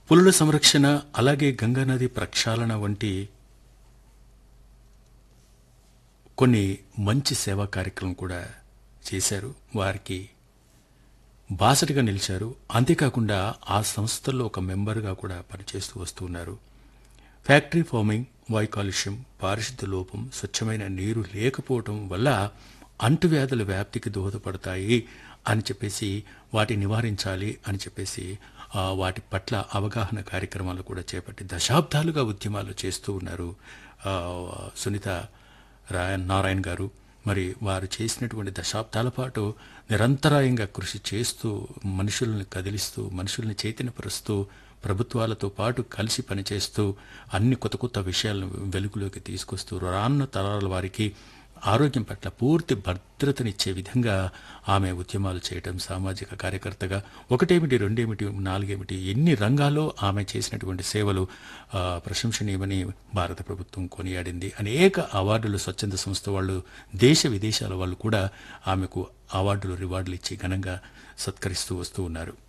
పులుల సంరక్షణ అలాగే గంగానది ప్రక్షాళన వంటి కొన్ని మంచి సేవా కార్యక్రమం కూడా చేశారు వారికి బాసటగా నిలిచారు అంతేకాకుండా ఆ సంస్థల్లో ఒక మెంబర్గా కూడా పనిచేస్తూ వస్తూ ఉన్నారు ఫ్యాక్టరీ ఫార్మింగ్ వాయు కాలుష్యం పారిశుద్ధ్య లోపం స్వచ్ఛమైన నీరు లేకపోవటం వల్ల అంటువ్యాధుల వ్యాప్తికి దోహదపడతాయి అని చెప్పేసి వాటి నివారించాలి అని చెప్పేసి ఆ, వాటి పట్ల అవగాహన కార్యక్రమాలు కూడా చేపట్టి దశాబ్దాలుగా ఉద్యమాలు చేస్తూ ఉన్నారు ఆ, సునీత రాయన్ నారాయణ గారు మరి వారు చేసినటువంటి దశాబ్దాల పాటు నిరంతరాయంగా కృషి చేస్తూ మనుషుల్ని కదిలిస్తూ మనుషుల్ని చైతన్యపరుస్తూ ప్రభుత్వాలతో పాటు కలిసి పనిచేస్తూ అన్ని కొత్త కొత్త విషయాలను వెలుగులోకి తీసుకొస్తూ రానున్న తరాల వారికి ఆరోగ్యం పట్ల పూర్తి భద్రతనిచ్చే విధంగా ఆమె ఉద్యమాలు చేయటం సామాజిక కార్యకర్తగా ఒకటేమిటి రెండేమిటి నాలుగేమిటి ఎన్ని రంగాల్లో ఆమె చేసినటువంటి సేవలు ఆ, ప్రశంసనీయమని భారత ప్రభుత్వం కొనియాడింది అనేక అవార్డులు స్వచ్ఛంద సంస్థ వాళ్ళు దేశ విదేశాల వాళ్ళు కూడా ఆమెకు అవార్డులు రివార్డులు ఇచ్చి ఘనంగా సత్కరిస్తూ వస్తూ ఉన్నారు